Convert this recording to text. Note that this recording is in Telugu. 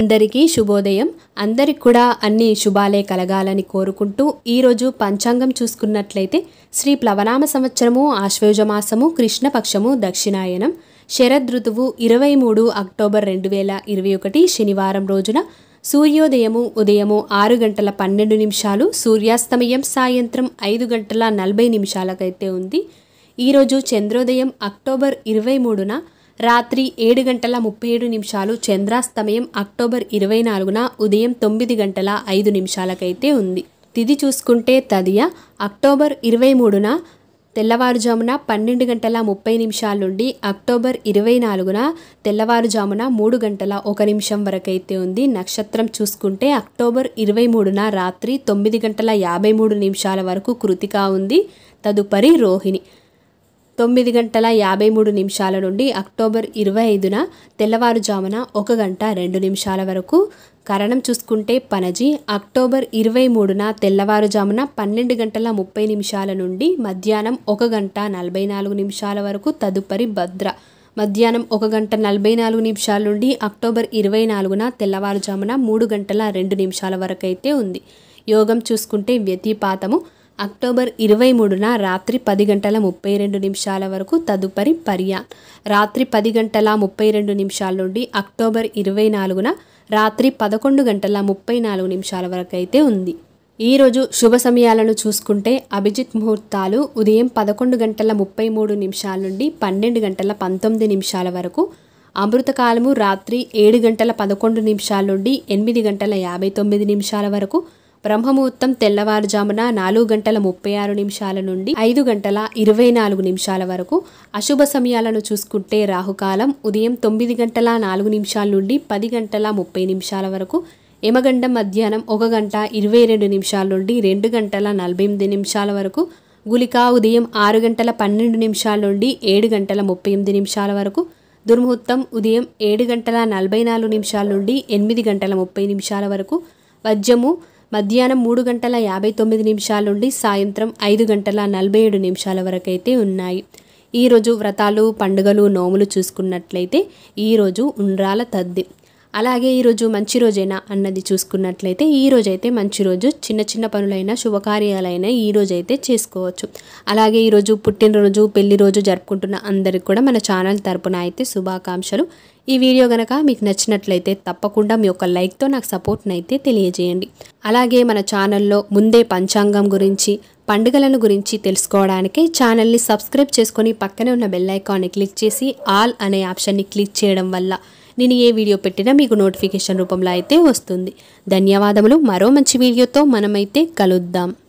అందరికీ శుభోదయం అందరికి కూడా అన్ని శుభాలే కలగాలని కోరుకుంటూ ఈరోజు పంచాంగం చూసుకున్నట్లయితే శ్రీ ప్లవనామ సంవత్సరము ఆశ్వయుజమాసము కృష్ణపక్షము దక్షిణాయనం శరదృతువు ఇరవై మూడు అక్టోబర్ రెండు వేల ఇరవై ఒకటి శనివారం రోజున సూర్యోదయము ఉదయము ఆరు గంటల పన్నెండు నిమిషాలు సూర్యాస్తమయం సాయంత్రం ఐదు గంటల నలభై నిమిషాలకైతే ఉంది ఈరోజు చంద్రోదయం అక్టోబర్ ఇరవై మూడున రాత్రి ఏడు గంటల ముప్పై ఏడు నిమిషాలు చంద్రాస్తమయం అక్టోబర్ ఇరవై నాలుగున ఉదయం తొమ్మిది గంటల ఐదు నిమిషాలకైతే ఉంది తిది చూసుకుంటే తదియ అక్టోబర్ ఇరవై మూడున తెల్లవారుజామున పన్నెండు గంటల ముప్పై నిమిషాల నుండి అక్టోబర్ ఇరవై నాలుగున తెల్లవారుజామున మూడు గంటల ఒక నిమిషం వరకైతే ఉంది నక్షత్రం చూసుకుంటే అక్టోబర్ ఇరవై మూడున రాత్రి తొమ్మిది గంటల యాభై మూడు నిమిషాల వరకు కృతికా ఉంది తదుపరి రోహిణి తొమ్మిది గంటల యాభై మూడు నిమిషాల నుండి అక్టోబర్ ఇరవై ఐదున తెల్లవారుజామున ఒక గంట రెండు నిమిషాల వరకు కరణం చూసుకుంటే పనజి అక్టోబర్ ఇరవై మూడున తెల్లవారుజామున పన్నెండు గంటల ముప్పై నిమిషాల నుండి మధ్యాహ్నం ఒక గంట నలభై నాలుగు నిమిషాల వరకు తదుపరి భద్ర మధ్యాహ్నం ఒక గంట నలభై నాలుగు నిమిషాల నుండి అక్టోబర్ ఇరవై నాలుగున తెల్లవారుజామున మూడు గంటల రెండు నిమిషాల వరకు అయితే ఉంది యోగం చూసుకుంటే వ్యతిపాతము అక్టోబర్ ఇరవై మూడున రాత్రి పది గంటల ముప్పై రెండు నిమిషాల వరకు తదుపరి పర్యా రాత్రి పది గంటల ముప్పై రెండు నిమిషాల నుండి అక్టోబర్ ఇరవై నాలుగున రాత్రి పదకొండు గంటల ముప్పై నాలుగు నిమిషాల వరకు అయితే ఉంది ఈరోజు శుభ సమయాలను చూసుకుంటే అభిజిత్ ముహూర్తాలు ఉదయం పదకొండు గంటల ముప్పై మూడు నిమిషాల నుండి పన్నెండు గంటల పంతొమ్మిది నిమిషాల వరకు అమృతకాలము రాత్రి ఏడు గంటల పదకొండు నిమిషాల నుండి ఎనిమిది గంటల యాభై తొమ్మిది నిమిషాల వరకు బ్రహ్మముహూర్తం తెల్లవారుజామున నాలుగు గంటల ముప్పై ఆరు నిమిషాల నుండి ఐదు గంటల ఇరవై నాలుగు నిమిషాల వరకు అశుభ సమయాలను చూసుకుంటే రాహుకాలం ఉదయం తొమ్మిది గంటల నాలుగు నిమిషాల నుండి పది గంటల ముప్పై నిమిషాల వరకు యమగండం మధ్యాహ్నం ఒక గంట ఇరవై రెండు నిమిషాల నుండి రెండు గంటల నలభై ఎనిమిది నిమిషాల వరకు గులికా ఉదయం ఆరు గంటల పన్నెండు నిమిషాల నుండి ఏడు గంటల ముప్పై ఎనిమిది నిమిషాల వరకు దుర్ముహూర్తం ఉదయం ఏడు గంటల నలభై నాలుగు నిమిషాల నుండి ఎనిమిది గంటల ముప్పై నిమిషాల వరకు వజ్రము మధ్యాహ్నం మూడు గంటల యాభై తొమ్మిది నిమిషాల నుండి సాయంత్రం ఐదు గంటల నలభై ఏడు నిమిషాల వరకు అయితే ఉన్నాయి ఈరోజు వ్రతాలు పండుగలు నోములు చూసుకున్నట్లయితే ఈరోజు ఉండ్రాల తద్ది అలాగే ఈరోజు మంచి రోజైనా అన్నది చూసుకున్నట్లయితే ఈ రోజైతే మంచి రోజు చిన్న చిన్న పనులైనా శుభకార్యాలైనా ఈ రోజు అయితే చేసుకోవచ్చు అలాగే ఈరోజు పుట్టినరోజు పెళ్లి రోజు జరుపుకుంటున్న అందరికి కూడా మన ఛానల్ తరపున అయితే శుభాకాంక్షలు ఈ వీడియో గనక మీకు నచ్చినట్లయితే తప్పకుండా మీ యొక్క లైక్తో నాకు సపోర్ట్ని అయితే తెలియజేయండి అలాగే మన ఛానల్లో ముందే పంచాంగం గురించి పండుగలను గురించి తెలుసుకోవడానికి ఛానల్ని సబ్స్క్రైబ్ చేసుకొని పక్కనే ఉన్న బెల్ ఐకాన్ని క్లిక్ చేసి ఆల్ అనే ఆప్షన్ని క్లిక్ చేయడం వల్ల నేను ఏ వీడియో పెట్టినా మీకు నోటిఫికేషన్ రూపంలో అయితే వస్తుంది ధన్యవాదములు మరో మంచి వీడియోతో మనమైతే కలుద్దాం